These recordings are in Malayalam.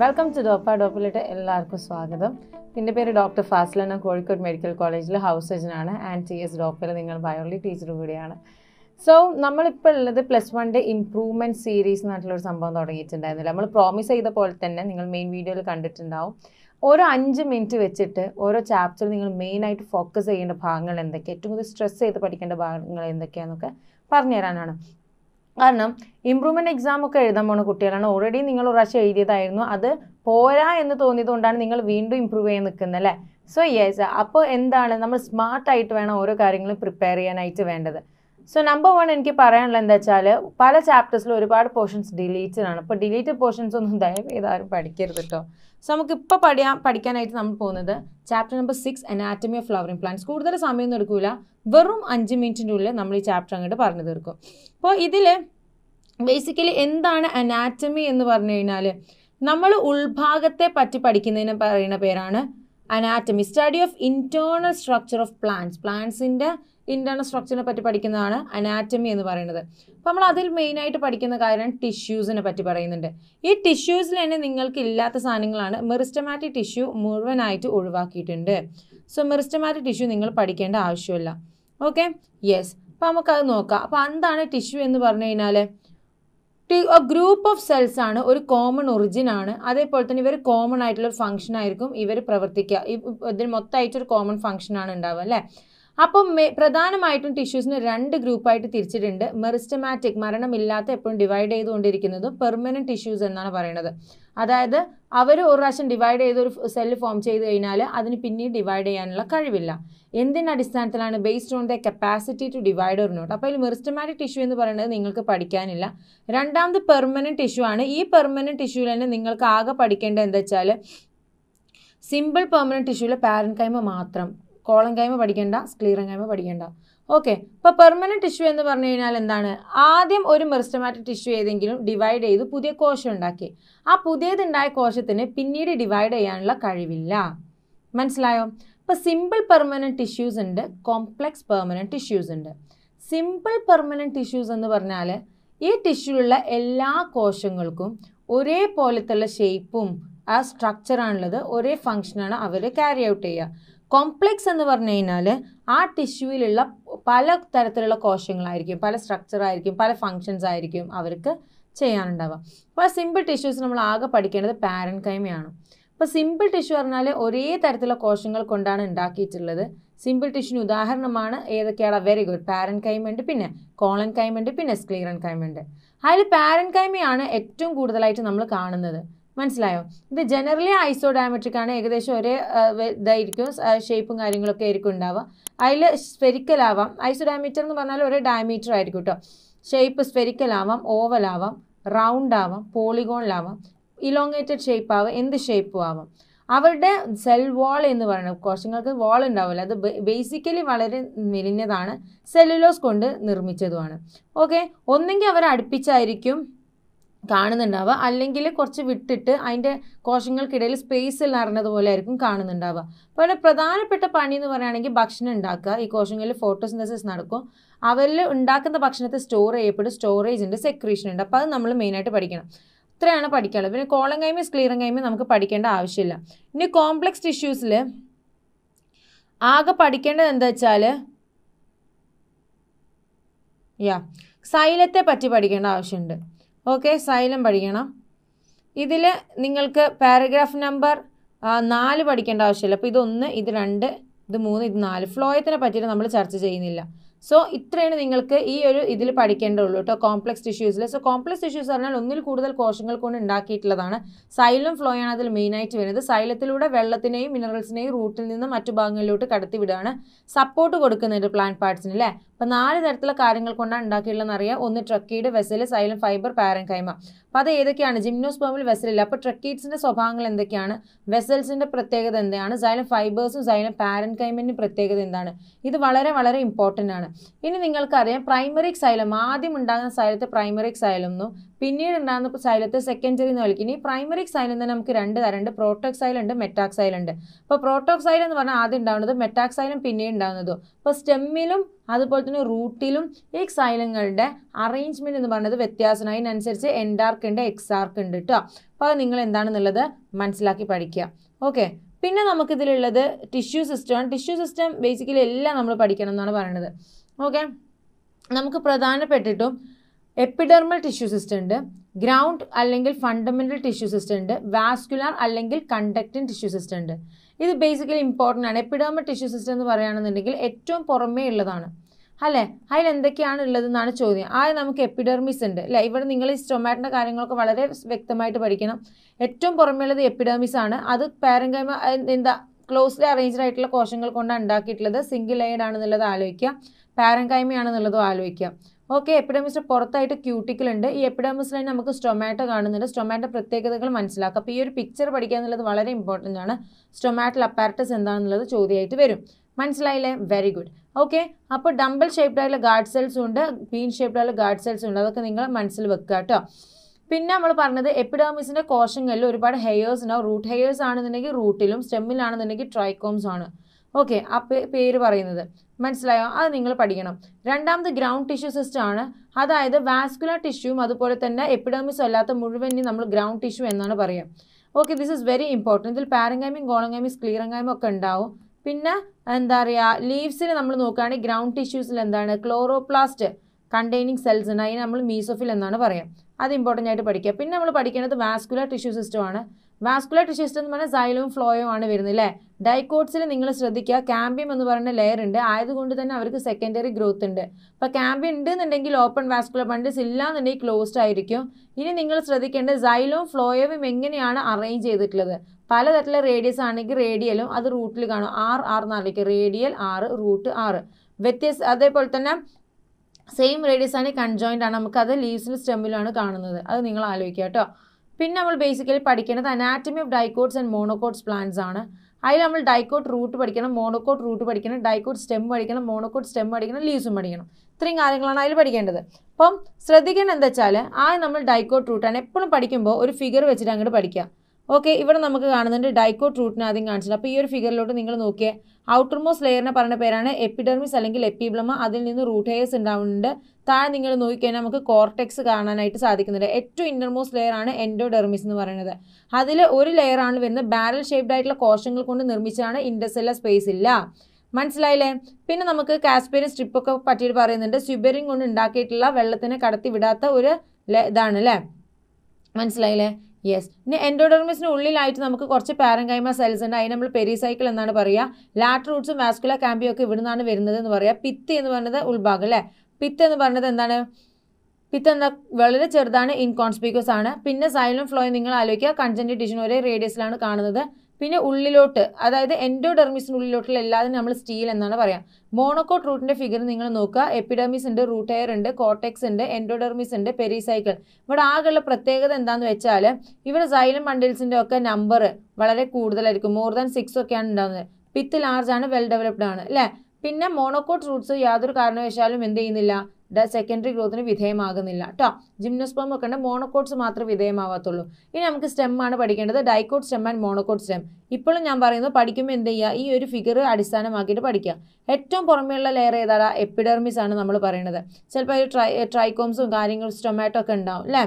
വെൽക്കം ടു ഡോപ്പ ഡോപ്പിലിട്ട് എല്ലാവർക്കും സ്വാഗതം എൻ്റെ പേര് ഡോക്ടർ ഫാസ്ലന കോഴിക്കോട് മെഡിക്കൽ കോളേജിൽ ഹൗസ് സർജനാണ് ആൻഡ് ടി എസ് ഡോപ്പിൽ നിങ്ങൾ ബയോളജി ടീച്ചർ കൂടിയാണ് സോ നമ്മളിപ്പോൾ ഉള്ളത് പ്ലസ് വണ്ണിൻ്റെ ഇംപ്രൂവ്മെൻറ്റ് സീരീസ് എന്നായിട്ടുള്ളൊരു സംഭവം തുടങ്ങിയിട്ടുണ്ടായിരുന്നില്ല നമ്മൾ പ്രോമിസ് ചെയ്ത പോലെ തന്നെ നിങ്ങൾ മെയിൻ വീഡിയോയിൽ കണ്ടിട്ടുണ്ടാവും ഓരോ അഞ്ച് മിനിറ്റ് വെച്ചിട്ട് ഓരോ ചാപ്റ്റർ നിങ്ങൾ മെയിനായിട്ട് ഫോക്കസ് ചെയ്യേണ്ട ഭാഗങ്ങൾ എന്തൊക്കെ ഏറ്റവും കൂടുതൽ സ്ട്രെസ് ചെയ്ത് പഠിക്കേണ്ട ഭാഗങ്ങൾ എന്തൊക്കെയാണെന്നൊക്കെ പറഞ്ഞു തരാനാണ് കാരണം ഇമ്പ്രൂവ്മെൻറ്റ് എക്സാം ഒക്കെ എഴുതാൻ പോണ കുട്ടികളാണ് ഓൾറെഡി നിങ്ങൾ ഒരു പ്രാവശ്യം എഴുതിയതായിരുന്നു അത് പോരാ എന്ന് തോന്നിയത് കൊണ്ടാണ് നിങ്ങൾ വീണ്ടും ഇമ്പ്രൂവ് ചെയ്യാൻ നിൽക്കുന്നത് അല്ലേ സോ യെസ് അപ്പോൾ എന്താണ് നമ്മൾ സ്മാർട്ടായിട്ട് വേണം ഓരോ കാര്യങ്ങളും പ്രിപ്പയർ ചെയ്യാനായിട്ട് വേണ്ടത് സോ നമ്പർ വൺ എനിക്ക് പറയാനുള്ളത് എന്താ വെച്ചാൽ പല ചാപ്റ്റേഴ്സിലും ഒരുപാട് പോർഷൻസ് ഡിലീറ്റഡ് ആണ് അപ്പോൾ ഡിലീറ്റഡ് പോർഷൻസ് ഒന്നും ദയവ് ചെയ്ത് ആരും പഠിക്കരുത് കേട്ടോ സോ നമുക്ക് ഇപ്പോൾ പഠിയാൻ പഠിക്കാനായിട്ട് നമ്മൾ പോകുന്നത് chapter number six anatomy of flowering plants കൂടുതൽ സമയമൊന്നും എടുക്കില്ല വെറും അഞ്ച് മിനിറ്റിൻ്റെ ഉള്ളിൽ നമ്മൾ ഈ ചാപ്റ്റർ അങ്ങോട്ട് പറഞ്ഞു തീർക്കും അപ്പോൾ ഇതിൽ ബേസിക്കലി എന്താണ് അനാറ്റമി എന്ന് പറഞ്ഞു കഴിഞ്ഞാൽ നമ്മൾ ഉൾഭാഗത്തെ പറ്റി പഠിക്കുന്നതിന് പറയുന്ന പേരാണ് anatomy study of internal structure of plants പ്ലാന്റ്സിൻ്റെ ഇൻറ്റേർണൽ സ്ട്രക്ചറിനെ പറ്റി പഠിക്കുന്നതാണ് അനാറ്റമി എന്ന് പറയുന്നത് അപ്പോൾ നമ്മൾ അതിൽ മെയിനായിട്ട് പഠിക്കുന്ന കാര്യം ടിഷ്യൂസിനെ പറ്റി പറയുന്നുണ്ട് ഈ ടിഷ്യൂസിൽ തന്നെ നിങ്ങൾക്ക് ഇല്ലാത്ത സാധനങ്ങളാണ് മെറിസ്റ്റമാറ്റിക് ടിഷ്യൂ മുഴുവനായിട്ട് ഒഴിവാക്കിയിട്ടുണ്ട് സോ മെറിസ്റ്റമാറ്റിക് ടിഷ്യൂ നിങ്ങൾ പഠിക്കേണ്ട ആവശ്യമില്ല ഓക്കെ യെസ് അപ്പോൾ നമുക്കത് നോക്കാം അപ്പോൾ എന്താണ് ടിഷ്യൂ എന്ന് പറഞ്ഞു കഴിഞ്ഞാൽ ഗ്രൂപ്പ് ഓഫ് സെൽസ് ആണ് ഒരു കോമൺ ഒറിജിൻ ആണ് അതേപോലെ തന്നെ ഇവർ കോമൺ ആയിട്ടുള്ള ഒരു ഫംഗ്ഷൻ ആയിരിക്കും ഇവർ പ്രവർത്തിക്കുക ഇതിന് മൊത്തമായിട്ട് ഒരു കോമൺ ഫംഗ്ഷൻ ആണ് ഉണ്ടാവുക അല്ലേ അപ്പം പ്രധാനമായിട്ടും ടിഷ്യൂസിന് രണ്ട് ഗ്രൂപ്പായിട്ട് തിരിച്ചിട്ടുണ്ട് മെറിസ്റ്റമാറ്റിക് മരണമില്ലാത്ത എപ്പോഴും ഡിവൈഡ് ചെയ്തുകൊണ്ടിരിക്കുന്നതും പെർമനൻറ്റ് ടിഷ്യൂസ് എന്നാണ് പറയുന്നത് അതായത് അവർ ഒരു പ്രാവശ്യം ഡിവൈഡ് ചെയ്ത് ഒരു സെല്ല് ഫോം ചെയ്ത് കഴിഞ്ഞാൽ അതിന് പിന്നീട് ഡിവൈഡ് ചെയ്യാനുള്ള കഴിവില്ല എന്തിൻ്റെ അടിസ്ഥാനത്തിലാണ് based on the capacity to divide or not അപ്പോൾ ഇതിൽ മെറിസ്റ്റമാറ്റിക് ടിഷ്യൂ എന്ന് പറയുന്നത് നിങ്ങൾക്ക് പഠിക്കാനില്ല രണ്ടാമത് പെർമനൻറ്റ് ടിഷ്യൂ ആണ് ഈ പെർമനൻറ്റ് ടിഷ്യൂവിൽ തന്നെ നിങ്ങൾക്ക് ആകെ പഠിക്കേണ്ടത് എന്താ വെച്ചാൽ സിമ്പിൾ പെർമനൻറ്റ് ടിഷ്യൂവിലെ പാരൻ കൈമ മാത്രം കോളം കൈമ പഠിക്കേണ്ട സ്ക്ലീറൻ കൈമ പഠിക്കേണ്ട ഓക്കെ ഇപ്പോൾ പെർമനൻറ്റ് ടിഷ്യൂ എന്ന് പറഞ്ഞു കഴിഞ്ഞാൽ എന്താണ് ആദ്യം ഒരു മെറിസ്റ്റമാറ്റിക് ടിഷ്യൂ ഏതെങ്കിലും ഡിവൈഡ് ചെയ്ത് പുതിയ കോശം ഉണ്ടാക്കി ആ പുതിയതുണ്ടായ കോശത്തിന് പിന്നീട് ഡിവൈഡ് ചെയ്യാനുള്ള കഴിവില്ല മനസ്സിലായോ ഇപ്പോൾ സിമ്പിൾ പെർമനൻറ്റ് ടിഷ്യൂസ് ഉണ്ട് കോംപ്ലെക്സ് പെർമനൻറ്റ് ടിഷ്യൂസ് ഉണ്ട് സിമ്പിൾ പെർമനൻറ്റ് ടിഷ്യൂസ് എന്ന് പറഞ്ഞാൽ ഈ ടിഷ്യൂലുള്ള എല്ലാ കോശങ്ങൾക്കും ഒരേപോലത്തുള്ള ഷേപ്പും ആ സ്ട്രക്ചറാണുള്ളത് ഒരേ ഫങ്ഷനാണ് അവർ ക്യാരി ഔട്ട് ചെയ്യുക കോംപ്ലെക്സ് എന്ന് പറഞ്ഞു കഴിഞ്ഞാൽ ആ ടിഷ്യൂവിലുള്ള പല തരത്തിലുള്ള കോശങ്ങളായിരിക്കും പല സ്ട്രക്ചറായിരിക്കും പല ഫങ്ഷൻസ് ആയിരിക്കും അവർക്ക് ചെയ്യാനുണ്ടാവുക അപ്പോൾ സിമ്പിൾ ടിഷ്യൂസ് നമ്മൾ ആകെ പഠിക്കേണ്ടത് പാരൻ കൈമയാണ് അപ്പോൾ സിമ്പിൾ ടിഷ്യൂ പറഞ്ഞാൽ ഒരേ തരത്തിലുള്ള കോശങ്ങൾ കൊണ്ടാണ് ഉണ്ടാക്കിയിട്ടുള്ളത് സിമ്പിൾ ടിഷ്യൂന് ഉദാഹരണമാണ് ഏതൊക്കെയാണ് വെരി ഗുഡ് പാരൻ കൈമുണ്ട് പിന്നെ കോളൻ കൈമുണ്ട് പിന്നെ സ്ക്ലീറൻ കൈമുണ്ട് അതിൽ പാരൻ കൈമയാണ് ഏറ്റവും കൂടുതലായിട്ട് നമ്മൾ കാണുന്നത് മനസ്സിലായോ ഇത് ജനറലി ഐസോഡയമെട്രിക് ആണ് ഏകദേശം ഒരേ ഇതായിരിക്കും ഷേപ്പും കാര്യങ്ങളൊക്കെ ആയിരിക്കും ഉണ്ടാവുക അതിൽ സ്ഫെരിക്കൽ ആവാം ഐസോഡയമീറ്റർ എന്ന് പറഞ്ഞാൽ ഒരേ ഡയമീറ്റർ ആയിരിക്കും കേട്ടോ ഷേപ്പ് സ്ഫെരിക്കൽ ആവാം ഓവൽ ആവാം റൗണ്ട് ആവാം പോളിഗോണിലാവാം ഇലോങ്ങേറ്റഡ് ഷേപ്പ് ആവാം എന്ത് ഷേപ്പും ആവാം അവരുടെ സെൽ വാൾ എന്ന് പറയുന്നത് കോശങ്ങൾക്ക് വാൾ ഉണ്ടാവില്ല അത് ബേസിക്കലി വളരെ മെലിഞ്ഞതാണ് സെല്ലുലോസ് കൊണ്ട് നിർമ്മിച്ചതുമാണ് ഓക്കെ ഒന്നെങ്കിൽ അവർ അടുപ്പിച്ചായിരിക്കും കാണുന്നുണ്ടാവുക അല്ലെങ്കിൽ കുറച്ച് വിട്ടിട്ട് അതിൻ്റെ കോശങ്ങൾക്കിടയിൽ സ്പേസിൽ നിറഞ്ഞതുപോലെ ആയിരിക്കും കാണുന്നുണ്ടാവുക അപ്പോൾ അതിൻ്റെ പ്രധാനപ്പെട്ട പണി എന്ന് പറയുകയാണെങ്കിൽ ഭക്ഷണം ഉണ്ടാക്കുക ഈ കോശങ്ങളിൽ ഫോട്ടോസിന്തസിസ് നടക്കും അവരിൽ ഉണ്ടാക്കുന്ന ഭക്ഷണത്തെ സ്റ്റോർ ചെയ്യപ്പെടും സ്റ്റോറേജ് ഉണ്ട് സെക്രീഷൻ ഉണ്ട് അപ്പോൾ അത് നമ്മൾ മെയിനായിട്ട് പഠിക്കണം ഇത്രയാണ് പഠിക്കാനുള്ളത് പിന്നെ കോളം കൈമ സ്ക്ലീറൻ കൈമ നമുക്ക് പഠിക്കേണ്ട ആവശ്യമില്ല ഇനി കോംപ്ലക്സ് ടിഷ്യൂസിൽ ആകെ പഠിക്കേണ്ടത് എന്താ വെച്ചാൽ യാ സൈലത്തെ പറ്റി പഠിക്കേണ്ട ആവശ്യമുണ്ട് ഓക്കെ സൈലം പഠിക്കണം ഇതിൽ നിങ്ങൾക്ക് പാരഗ്രാഫ് നമ്പർ നാല് പഠിക്കേണ്ട ആവശ്യമില്ല അപ്പോൾ ഇതൊന്ന് ഇത് രണ്ട് ഇത് മൂന്ന് ഇത് നാല് ഫ്ലോയത്തിനെ പറ്റിയിട്ട് നമ്മൾ ചർച്ച ചെയ്യുന്നില്ല സോ ഇത്രയാണ് നിങ്ങൾക്ക് ഈ ഒരു ഇതിൽ പഠിക്കേണ്ടുള്ളൂ കേട്ടോ കോംപ്ലക്സ് ടിഷ്യൂസിൽ സോ കോംപ്ലക്സ് ടിഷ്യൂസ് പറഞ്ഞാൽ ഒന്നിൽ കൂടുതൽ കോശങ്ങൾ കൊണ്ട് ഉണ്ടാക്കിയിട്ടുള്ളതാണ് സൈലം ഫ്ലോയാണ് അതിൽ മെയിനായിട്ട് വരുന്നത് സൈലത്തിലൂടെ വെള്ളത്തിനെയും മിനറൽസിനെയും റൂട്ടിൽ നിന്ന് മറ്റു ഭാഗങ്ങളിലോട്ട് കടത്തിവിടുകയാണ് സപ്പോർട്ട് കൊടുക്കുന്നുണ്ട് പ്ലാന്റ് പാർട്സിന് അല്ലേ അപ്പോൾ നാല് തരത്തിലുള്ള കാര്യങ്ങൾ കൊണ്ടാണ് ഉണ്ടാക്കിയിട്ടുള്ളതെന്ന് അറിയാം ഒന്ന് tracheid vessel xylem fibre parenchyma അപ്പോൾ അത് ഏതൊക്കെയാണ് ജിംനോസ്പേമിൽ വെസലില്ല അപ്പോൾ ട്രക്കീഡ്സിൻ്റെ സ്വഭാവങ്ങൾ എന്തൊക്കെയാണ് വെസൽസിൻ്റെ പ്രത്യേകത എന്താണ് സൈലം ഫൈബേഴ്സും സൈലം പാരൻ കൈമിൻ്റെ പ്രത്യേകത എന്താണ് ഇത് വളരെ വളരെ ഇമ്പോർട്ടൻ്റ് ആണ് ഇനി നിങ്ങൾക്കറിയാം പ്രൈമറിക് സൈലം ആദ്യം ഉണ്ടാകുന്ന സൈലത്തെ പ്രൈമറിക് സൈലം എന്നും പിന്നീട് ഉണ്ടാകുന്ന സൈലത്തെ സെക്കൻഡറി എന്ന് വിളിക്കും ഈ പ്രൈമറിക് സൈലം തന്നെ നമുക്ക് രണ്ട് തരമുണ്ട് പ്രോട്ടോക്സൈൽ ഉണ്ട് മെറ്റാക്സൈൽ ഉണ്ട് അപ്പോൾ പ്രോട്ടോക്സൈൽ എന്ന് പറഞ്ഞാൽ ആദ്യം ഉണ്ടാകുന്നത് മെറ്റാക്സൈലും പിന്നീട് ഉണ്ടാകുന്നതും അപ്പോൾ സ്റ്റെമ്മിലും അതുപോലെ തന്നെ റൂട്ടിലും ഈ സൈലങ്ങളുടെ അറേഞ്ച്മെന്റ് എന്ന് പറയുന്നത് വ്യത്യാസമാണ് അതിനനുസരിച്ച് എൻഡാർക്ക് ഉണ്ട് എക്സാർക്ക് ഉണ്ട് കേട്ടോ അപ്പോൾ അത് നിങ്ങൾ എന്താണെന്നുള്ളത് മനസ്സിലാക്കി പഠിക്കുക ഓക്കെ പിന്നെ നമുക്കിതിലുള്ളത് ടിഷ്യൂ സിസ്റ്റമാണ് ടിഷ്യൂ സിസ്റ്റം ബേസിക്കലി എല്ലാം നമ്മൾ പഠിക്കണം എന്നാണ് പറയുന്നത് ഓക്കെ നമുക്ക് പ്രധാനപ്പെട്ടിട്ടും എപ്പിഡെർമൽ ടിഷ്യൂ സിസ്റ്റം ഉണ്ട് ഗ്രൗണ്ട് അല്ലെങ്കിൽ ഫണ്ടമെന്റൽ ടിഷ്യൂ സിസ്റ്റം ഉണ്ട് വാസ്കുലാർ അല്ലെങ്കിൽ കണ്ടക്റ്റിംഗ് ടിഷ്യൂ സിസ്റ്റം ഉണ്ട് ഇത് ബേസിക്കലി ഇമ്പോർട്ടൻ്റ് ആണ് എപ്പിഡെർമൽ ടിഷ്യൂ സിസ്റ്റം എന്ന് പറയുകയാണെന്നുണ്ടെങ്കിൽ ഏറ്റവും പുറമേ ഉള്ളതാണ് അല്ലേ അതിൽ എന്തൊക്കെയാണ് ഉള്ളതെന്നാണ് ചോദ്യം ആദ്യം നമുക്ക് എപ്പിഡെർമിസ് ഉണ്ട് അല്ലേ ഇവിടെ നിങ്ങൾ ഈ സ്റ്റൊമാറ്റിൻ്റെ കാര്യങ്ങളൊക്കെ വളരെ വ്യക്തമായിട്ട് പഠിക്കണം ഏറ്റവും പുറമേ ഉള്ളത് എപ്പിഡെർമിസ് ആണ് അത് പാരങ്കൈമ എന്താ ക്ലോസ്ലി അറേഞ്ച്ഡ് ആയിട്ടുള്ള കോശങ്ങൾ കൊണ്ടാണ് ഉണ്ടാക്കിയിട്ടുള്ളത് സിംഗിൾ ലെയർഡ് ആണെന്നുള്ളത് ആലോചിക്കുക പാരങ്കൈമയാണെന്നുള്ളതും ആലോചിക്കുക ഓക്കെ എപ്പിഡമിസിന്റെ പുറത്തായിട്ട് ക്യൂട്ടിക്കൽ ഉണ്ട് ഈ എപ്പിഡമിസിൽ തന്നെ നമുക്ക് സ്റ്റൊമാറ്റോ കാണുന്നുണ്ട് സ്റ്റൊമാറ്റോ പ്രത്യേകതകൾ മനസ്സിലാക്കുക അപ്പോൾ ഈ ഒരു പിക്ചർ പഠിക്കുക എന്നുള്ളത് വളരെ ഇമ്പോർട്ടൻ്റ് ആണ് സ്റ്റൊമാറ്റൽ അപ്പാരറ്റസ് എന്താണെന്നുള്ളത് ചോദ്യമായിട്ട് വരും മനസ്സിലായില്ലേ വെരി ഗുഡ് ഓക്കെ അപ്പോൾ ഡംബൽ ഷേപ്ഡ് ആയിട്ടുള്ള ഗാർഡ് സെൽസും ഉണ്ട് ബീൻ ഷേപ്ഡ് ആയിട്ടുള്ള ഗാർഡ് സെൽസും ഉണ്ട് അതൊക്കെ നിങ്ങൾ മനസ്സിൽ വെക്കുക കേട്ടോ പിന്നെ നമ്മൾ പറഞ്ഞത് എപ്പിഡാമിസിന്റെ കോശങ്ങളിൽ ഒരുപാട് ഹെയേഴ്സ് ഉണ്ടാവും റൂട്ട് ഹെയേഴ്സ് ആണെന്നുണ്ടെങ്കിൽ റൂട്ടിലും സ്റ്റെമ്മിലാണെന്നുണ്ടെങ്കിൽ ട്രൈക്കോംസ് ആണ് ഓക്കെ ആ പേര് പറയുന്നത് മനസ്സിലായോ അത് നിങ്ങൾ പഠിക്കണം രണ്ടാമത് ഗ്രൗണ്ട് ടിഷ്യൂ സിസ്റ്റം ആണ് അതായത് വാസ്കുലർ ടിഷ്യൂവും അതുപോലെ തന്നെ എപ്പിഡമിസ് അല്ലാത്ത മുഴുവനും നമ്മൾ ഗ്രൗണ്ട് ടിഷ്യൂ എന്നാണ് പറയുക okay this is very important ഇതിൽ പാരങ്കൈമിയും ഗോളങ്കൈമിയും സ്ക്ലീറങ്കൈമും ഒക്കെ ഉണ്ടാവും പിന്നെ എന്താ പറയുക ലീവ്സിൽ നമ്മൾ നോക്കുകയാണെങ്കിൽ ഗ്രൗണ്ട് ടിഷ്യൂസിൽ എന്താണ് ക്ലോറോപ്ലാസ്റ്റ് കണ്ടെയ്നിങ് സെൽസ് ഉണ്ട് അതിന് നമ്മൾ മീസോഫിൽ എന്നാണ് പറയുക അത് ഇമ്പോർട്ടൻ്റ് ആയിട്ട് പഠിക്കുക പിന്നെ നമ്മൾ പഠിക്കേണ്ടത് വാസ്കുലർ ടിഷ്യൂ സിസ്റ്റം ആണ് വാസ്കുലർ ടിഷ്യൂ സിസ്റ്റം എന്ന് പറഞ്ഞാൽ സൈലവും ഫ്ലോയും ആണ് വരുന്നത് അല്ലേ ഡൈക്കോട്സിൽ നിങ്ങൾ ശ്രദ്ധിക്കുക ക്യാമ്പിയം എന്ന് പറയുന്ന ലെയർ ഉണ്ട് ആയതുകൊണ്ട് തന്നെ അവർക്ക് സെക്കൻഡറി ഗ്രോത്ത് ഉണ്ട് അപ്പോൾ ക്യാമ്പിയം ഉണ്ട് എന്നുണ്ടെങ്കിൽ ഓപ്പൺ വാസ്കുലർ ബണ്ടിൽസ് ഇല്ല എന്നുണ്ടെങ്കിൽ ക്ലോസ്ഡ് ആയിരിക്കും ഇനി നിങ്ങൾ ശ്രദ്ധിക്കേണ്ടത് സൈലവും ഫ്ലോയവും എങ്ങനെയാണ് അറേഞ്ച് ചെയ്തിട്ടുള്ളത് പലതരത്തിലുള്ള റേഡിയസ് ആണെങ്കിൽ റേഡിയലും അത് റൂട്ടിൽ കാണും ആർ ആർ എന്നായിരിക്കും റേഡിയൽ ആറ് റൂട്ട് ആറ് വ്യത്യസ്ത അതേപോലെ തന്നെ സെയിം റേഡിയസ് ആണ് കൺജോയിൻ്റ് ആണ് നമുക്കത് ലീവ്സിലും സ്റ്റെമ്മിലുമാണ് കാണുന്നത് അത് നിങ്ങൾ ആലോചിക്കുക കേട്ടോ പിന്നെ നമ്മൾ ബേസിക്കലി പഠിക്കേണ്ടത് anatomy of dicots and monocots plants ആണ് അതിൽ നമ്മൾ ഡൈക്കോട്ട് റൂട്ട് പഠിക്കണം മോണോക്കോട്ട് റൂട്ട് പഠിക്കണം ഡൈക്കോട്ട് സ്റ്റെം പഠിക്കണം മോണോക്കോട്ട് സ്റ്റെം പഠിക്കണം ലീവ്സും പഠിക്കണം ഇത്രയും കാര്യങ്ങളാണ് അതിൽ പഠിക്കേണ്ടത് അപ്പം ശ്രദ്ധിക്കേണ്ടത് എന്താ വെച്ചാൽ ആ നമ്മൾ ഡൈക്കോട്ട് റൂട്ടാണ് എപ്പോഴും പഠിക്കുമ്പോൾ ഒരു ഫിഗർ വെച്ചിട്ട് അങ്ങോട്ട് പഠിക്കുക ഓക്കെ ഇവിടെ നമുക്ക് കാണുന്നുണ്ട് ഡൈക്കോട്ട് റൂട്ടിനെ ആദ്യം കാണിച്ചത് അപ്പോൾ ഈ ഒരു ഫിഗറിലോട്ട് നിങ്ങൾ നോക്കിയേ ഔട്ടർ മോസ്റ്റ് ലെയറിനെ പറയുന്ന പേരാണ് എപ്പിഡെർമിസ് അല്ലെങ്കിൽ എപ്പിബ്ലമ അതിൽ നിന്ന് റൂട്ട് ഹെയർസ് ഉണ്ടാവുന്നുണ്ട് താഴെ നിങ്ങൾ നോക്കിക്കഴിഞ്ഞാൽ നമുക്ക് കോർട്ടെക്സ് കാണാനായിട്ട് സാധിക്കുന്നുണ്ട് ഏറ്റവും ഇന്നർമോസ്റ്റ് ലെയർ ആണ് എൻഡോഡെർമിസ് എന്ന് പറയുന്നത് അതിൽ ഒരു ലെയർ ആണ് വരുന്നത് ബാരൽ ഷേപ്ഡ് ആയിട്ടുള്ള കോശങ്ങൾ കൊണ്ട് നിർമ്മിച്ചാണ് ഇൻഡസെല്ല സ്പേസ് ഇല്ല മനസ്സിലായില്ലേ പിന്നെ നമുക്ക് കാസ്പേരിയൻ സ്ട്രിപ്പൊക്കെ പറ്റിയിട്ട് പറയുന്നുണ്ട് സ്വിബറിൻ കൊണ്ട് ഉണ്ടാക്കിയിട്ടുള്ള വെള്ളത്തിനെ കടത്തി വിടാത്ത ഒരു ഇതാണ് അല്ലേ മനസ്സിലായില്ലേ യെസ് ഇനി എൻഡോഡെർമിസിന് ഉള്ളിലായിട്ട് നമുക്ക് കുറച്ച് പാരങ്കൈമ സെൽസ് ഉണ്ട് അതിന് നമ്മൾ പെരിസൈക്കിൾ എന്നാണ് പറയുക ലാറ്റ് റൂട്ട്സും വാസ്കുലർ കാമ്പിയും ഒക്കെ ഇവിടെ നിന്നാണ് വരുന്നത് എന്ന് പറയുക പിത്ത് എന്ന് പറയുന്നത് ഉൾഭാഗം അല്ലേ പിത്ത് എന്ന് പറയുന്നത് എന്താണ് പിത്ത് എന്താ വളരെ ചെറുതാണ് ഇൻകോൺസ്പീക്കസ് ആണ് പിന്നെ സൈലം ഫ്ലോ നിങ്ങൾ ആലോചിക്കുക കൺജൻറ്റ് ടിഷ്യൂ ഒരേ റേഡിയസിലാണ് കാണുന്നത് പിന്നെ ഉള്ളിലോട്ട് അതായത് എൻഡോഡെർമിസിന് ഉള്ളിലോട്ടുള്ള എല്ലാത്തിനും നമ്മൾ സ്റ്റീൽ എന്നാണ് പറയാം മോണോക്കോട്ട് റൂട്ടിന്റെ ഫിഗർ നിങ്ങൾ നോക്കുക എപ്പിഡെർമിസ് ഉണ്ട് റൂട്ട് ഹെയർ ഉണ്ട് കോട്ടെക്സ് ഉണ്ട് എൻഡോഡെർമിസ് ഉണ്ട് പെരിസൈക്കിൾ ഇവിടെ ആകെയുള്ള പ്രത്യേകത എന്താണെന്ന് വെച്ചാൽ ഇവിടെ സൈലം ബണ്ടിൽസിന്റെ ഒക്കെ നമ്പർ വളരെ കൂടുതലായിരിക്കും മോർ ദാൻ സിക്സ് ഒക്കെയാണ് ഉണ്ടാകുന്നത് പിത്ത് ലാർജ് ആണ് വെൽ ഡെവലപ്ഡ് ആണ് അല്ലേ പിന്നെ മോണോക്കോട്ട് റൂട്ട്സ് യാതൊരു കാരണവശാലും എന്ത് ചെയ്യുന്നില്ല സെക്കൻഡറി ഗ്രോത്തിന് വിധേയമാകുന്നില്ല കേട്ടോ ജിംനോസ്പോം ഒക്കെ ഉണ്ട് മോണോക്കോട്ട്സ് മാത്രമേ വിധേയമാവാത്തുള്ളൂ ഇനി നമുക്ക് സ്റ്റെം ആണ് പഠിക്കേണ്ടത് dicot stem and monocot stem ഇപ്പോഴും ഞാൻ പറയുന്നത് പഠിക്കുമ്പോൾ എന്ത് ചെയ്യുക ഈ ഒരു ഫിഗർ അടിസ്ഥാനമാക്കിയിട്ട് പഠിക്കുക ഏറ്റവും പുറമെയുള്ള ലെയർ ഏതാണ് എപ്പിഡെർമിസ് ആണ് നമ്മൾ പറയുന്നത് ചിലപ്പോൾ ഒരു ട്രൈ ട്രൈക്കോംസും കാര്യങ്ങളും സ്റ്റൊമാറ്റോ ഒക്കെ ഉണ്ടാവും അല്ലേ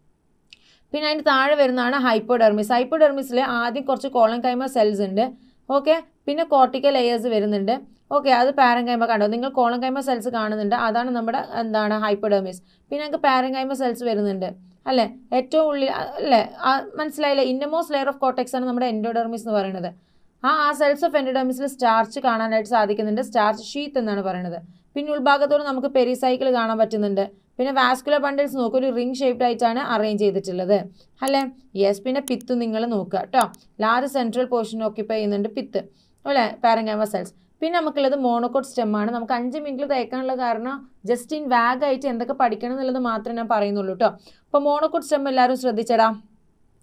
പിന്നെ അതിന് താഴെ വരുന്നതാണ് ഹൈപ്പോഡെർമിസ് ഹൈപ്പോഡെർമിസിൽ ആദ്യം കുറച്ച് കോളം കൈമ സെൽസ് ഉണ്ട് ഓക്കെ പിന്നെ കോർട്ടിക്കൽ ലെയേഴ്സ് വരുന്നുണ്ട് ഓക്കെ അത് പാരങ്കൈമ കണ്ടോ നിങ്ങൾ കോളം കൈമ സെൽസ് കാണുന്നുണ്ട് അതാണ് നമ്മുടെ എന്താണ് ഹൈപ്പോഡെർമിസ് പിന്നെ നമുക്ക് പാരങ്കൈമ സെൽസ് വരുന്നുണ്ട് അല്ലേ ഏറ്റവും ഉള്ളിൽ അല്ലേ മനസ്സിലായില്ലേ ഇന്നമോസ് ലെയർ ഓഫ് കോട്ടക്സ് ആണ് നമ്മുടെ എൻഡോഡെർമിസ് എന്ന് പറയുന്നത് ആ ആ സെൽസ് ഓഫ് എൻഡോഡെർമിസിൽ സ്റ്റാർച്ച് കാണാനായിട്ട് സാധിക്കുന്നുണ്ട് സ്റ്റാർച്ച് ഷീത്ത് എന്നാണ് പറയുന്നത് പിന്നെ ഉൾഭാഗത്തോട് നമുക്ക് പെരിസൈക്കിൾ കാണാൻ പറ്റുന്നുണ്ട് പിന്നെ വാസ്കുലർ ബണ്ടിൽസ് നോക്കുക ഒരു റിംഗ് ഷേപ്ഡ് ആയിട്ടാണ് അറേഞ്ച് ചെയ്തിട്ടുള്ളത് അല്ലേ യെസ് പിന്നെ പിത്ത് നിങ്ങൾ നോക്കുക കേട്ടോ ലാർജ് സെൻട്രൽ പോർഷൻ ഓക്യുപ്പൈ ചെയ്യുന്നുണ്ട് പിത്ത് അല്ലേ പാരങ്കാമ സെൽസ് പിന്നെ നമുക്കുള്ളത് മോണോക്കോട്ട് സ്റ്റെം ആണ് നമുക്ക് അഞ്ച് മിനിറ്റിൽ തേക്കാനുള്ള കാരണം ജസ്റ്റ് ഇൻ വാഗ് ആയിട്ട് എന്തൊക്കെ പഠിക്കണം എന്നുള്ളത് മാത്രമേ ഞാൻ പറയുന്നുള്ളൂ കേട്ടോ അപ്പോൾ മോണോക്കോട്ട് സ്റ്റെം എല്ലാവരും ശ്രദ്ധിച്ചടാ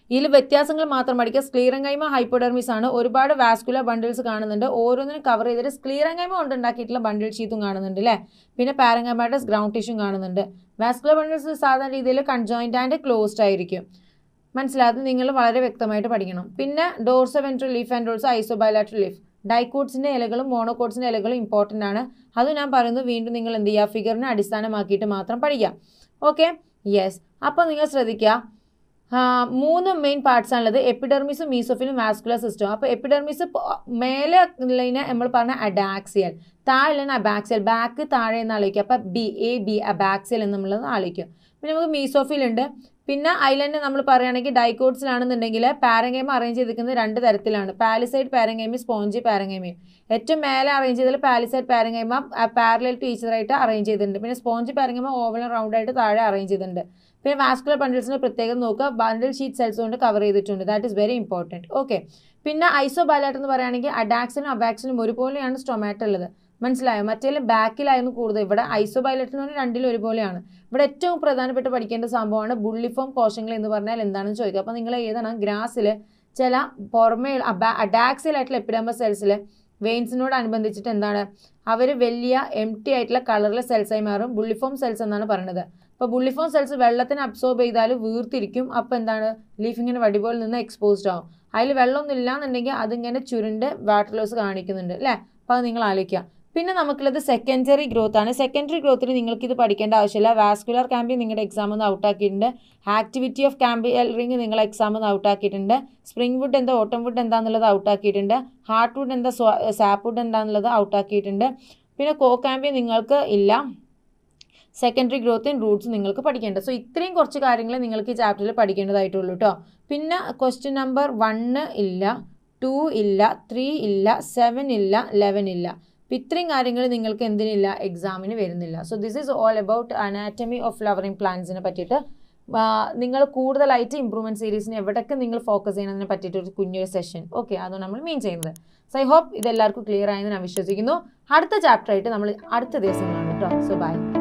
ഇതിൽ വ്യത്യാസങ്ങൾ മാത്രം പഠിക്കുക സ്ക്ലീറങ്കൈമ ഹൈപ്പോഡെർമിസ് ആണ് ഒരുപാട് വാസ്കുലർ ബണ്ടിൽസ് കാണുന്നുണ്ട് ഓരോന്നിനും കവർ ചെയ്തിട്ട് സ്ക്ലീറങ്കൈമ കൊണ്ട് ഉണ്ടാക്കിയിട്ടുള്ള ബണ്ടിൽ ഷീത്തും കാണുന്നുണ്ട് അല്ലേ പിന്നെ പാരങ്കൈമാറ്റസ് ഗ്രൗണ്ട് ടിഷ്യൂ കാണുന്നുണ്ട് വാസ്കുലർ ബണ്ടിൽസ് സാധാരണ രീതിയിൽ കൺജോയിൻ്റ് ആൻഡ് ക്ലോസ്ഡ് ആയിരിക്കും മനസ്സിലായത് നിങ്ങൾ വളരെ വ്യക്തമായിട്ട് പഠിക്കണം പിന്നെ dorsiventral leaf and also isobilateral leaf ഡൈക്കോട്സിൻ്റെ ഇലകളും മോണോക്കോട്സിൻ്റെ ഇലകളും ഇമ്പോർട്ടൻ്റ് ആണ് അത് ഞാൻ പറയുന്നത് വീണ്ടും നിങ്ങൾ എന്ത് ചെയ്യുക ഫിഗറിനെ അടിസ്ഥാനമാക്കിയിട്ട് മാത്രം പഠിക്കുക ഓക്കെ യെസ് അപ്പോൾ നിങ്ങൾ ശ്രദ്ധിക്കുക ആ, മൂന്ന് മെയിൻ പാർട്സ് ആണുള്ളത് എപ്പിഡെർമിസും മീസോഫിലും വാസ്കുലർ സിസ്റ്റം അപ്പോൾ എപ്പിഡെർമിസ് മേലെ ഉള്ളതിനെ നമ്മൾ പറഞ്ഞ അഡാക്സിയൽ താഴെ അബാക്സിയൽ ബാക്ക് താഴെ എന്ന് ആലോചിക്കുക അപ്പോൾ ബി എ ബി അബാക്സിയൽ എന്ന് നമ്മളത് ആലോചിക്കും പിന്നെ നമുക്ക് മീസോഫിൽ ഉണ്ട് പിന്നെ ഐലൻഡ് നമ്മൾ പറയുകയാണെങ്കിൽ ഡൈക്കോട്സിലാണെന്നുണ്ടെങ്കിൽ പാരങ്കൈമ അറേഞ്ച് ചെയ്തിരിക്കുന്നത് രണ്ട് തരത്തിലാണ് പാലിസൈഡ് പാരങ്കൈമയും സ്പോഞ്ചി പാരങ്കൈമയും ഏറ്റവും മേലെ അറേഞ്ച് ചെയ്തതിൽ പാലിസൈഡ് പാരങ്കൈമ പാരലൽ ടു ഈച്ചറായിട്ട് അറേഞ്ച് ചെയ്തിട്ടുണ്ട് പിന്നെ സ്പോഞ്ച് പാരങ്കൈമ ഓവൽ റൗണ്ട് ആയിട്ട് താഴെ അറേഞ്ച് ചെയ്തിട്ടുണ്ട് പിന്നെ വാസ്കുലർ ബണ്ടിൽസിന് പ്രത്യേകം നോക്കുക ബണ്ടിൽ ഷീറ്റ് സെൽസ് കൊണ്ട് കവർ ചെയ്തിട്ടുണ്ട് that is very important okay പിന്നെ ഐസോബാലായിട്ട് എന്ന് പറയുകയാണെങ്കിൽ അഡാക്സിനും അബാക്സിനും ഒരുപോലെയാണ് സ്റ്റൊമാറ്റോ ഉള്ളത് മനസ്സിലായോ മറ്റേ ബാക്കിലായിരുന്നു കൂടുതൽ ഇവിടെ ഐസോബൈലറ്റ് എന്ന് പറഞ്ഞാൽ രണ്ടിലും ഒരുപോലെയാണ് ഇവിടെ ഏറ്റവും പ്രധാനപ്പെട്ട പഠിക്കേണ്ട സംഭവമാണ് ബുള്ളിഫോം കോശങ്ങൾ എന്ന് പറഞ്ഞാൽ എന്താണെന്ന് ചോദിക്കുക അപ്പോൾ നിങ്ങൾ ഏതാണ് ഗ്രാസിൽ ചില പുറമേ അഡാക്സിൽ ആയിട്ടുള്ള എപ്പിഡമസ് സെൽസിൽ വെയിൻസിനോട് അനുബന്ധിച്ചിട്ട് എന്താണ് അവർ വലിയ എം ടി ആയിട്ടുള്ള കളറിലെ സെൽസായി മാറും ബുള്ളിഫോം സെൽസ് എന്നാണ് പറയുന്നത് അപ്പോൾ ബുള്ളിഫോം സെൽസ് വെള്ളത്തിന് അബ്സോർബ് ചെയ്താൽ വീർത്തിരിക്കും അപ്പോൾ എന്താണ് ലീഫ് ഇങ്ങനെ വടി പോലെ നിന്ന് എക്സ്പോസ്ഡ് ആവും അതിൽ വെള്ളമൊന്നും ഇല്ലാന്നുണ്ടെങ്കിൽ അതിങ്ങനെ ചുരുണ്ട് വാട്ടർ ലോസ് കാണിക്കുന്നുണ്ട് അല്ലേ അപ്പോൾ അത് നിങ്ങൾ ആലോചിക്കുക പിന്നെ നമുക്കുള്ളത് സെക്കൻഡറി ഗ്രോത്ത് ആണ് സെക്കൻഡറി ഗ്രോത്തിൽ നിങ്ങൾക്ക് ഇത് പഠിക്കേണ്ട ആവശ്യമില്ല വാസ്കുലർ ക്യാമ്പിൽ നിങ്ങളുടെ എക്സാം ഒന്ന് ഔട്ടാക്കിയിട്ടുണ്ട് ആക്ടിവിറ്റി ഓഫ് ക്യാമ്പിയറിംഗ് നിങ്ങൾ എക്സാം ഒന്ന് ഔട്ടാക്കിയിട്ടുണ്ട് സ്പ്രിംഗ് വുഡ് എന്താ ഓട്ടം വുഡ് എന്താണെന്നുള്ളത് ഔട്ടാക്കിയിട്ടുണ്ട് ഹാർട്ട് വുഡ് എന്താ സാപ്പ് വുഡ് എന്താണെന്നുള്ളത് ഔട്ടാക്കിയിട്ടുണ്ട് പിന്നെ കോ ക്യാമ്പിൽ നിങ്ങൾക്ക് ഇല്ല സെക്കൻഡറി ഗ്രോത്ത് ഇൻ റൂട്ട്സ് നിങ്ങൾക്ക് പഠിക്കേണ്ടത് സോ ഇത്രയും കുറച്ച് കാര്യങ്ങൾ നിങ്ങൾക്ക് ഈ ചാപ്റ്ററിൽ പഠിക്കേണ്ടതായിട്ടുള്ളൂ കേട്ടോ പിന്നെ ക്വസ്റ്റ്യൻ നമ്പർ വണ്ണ് ഇല്ല ടു ഇല്ല ത്രീ ഇല്ല സെവൻ ഇല്ല ലെവൻ ഇല്ല അപ്പം ഇത്രയും കാര്യങ്ങൾ നിങ്ങൾക്ക് എന്തിനില്ല എക്സാമിന് വരുന്നില്ല so this is all about anatomy of flowering പ്ലാന്റ്സിനെ പറ്റിയിട്ട് ആ, നിങ്ങൾ കൂടുതലായിട്ട് ഇമ്പ്രൂവ്മെൻറ്റ് സീരീസിന് എവിടെയൊക്കെ നിങ്ങൾ ഫോക്കസ് ചെയ്യുന്നതിനെ പറ്റിയിട്ട് ഒരു കുഞ്ഞൊരു സെഷൻ ഓക്കെ അതാണ് നമ്മൾ മീൻ ചെയ്യുന്നത് സോ ഐ ഹോപ്പ് ഇതെല്ലാവർക്കും ക്ലിയർ ആയെന്ന് ഞാൻ വിശ്വസിക്കുന്നു അടുത്ത ചാപ്റ്റർ ആയിട്ട് നമ്മൾ അടുത്ത ദിവസം കാണും കേട്ടോ സോ ബൈ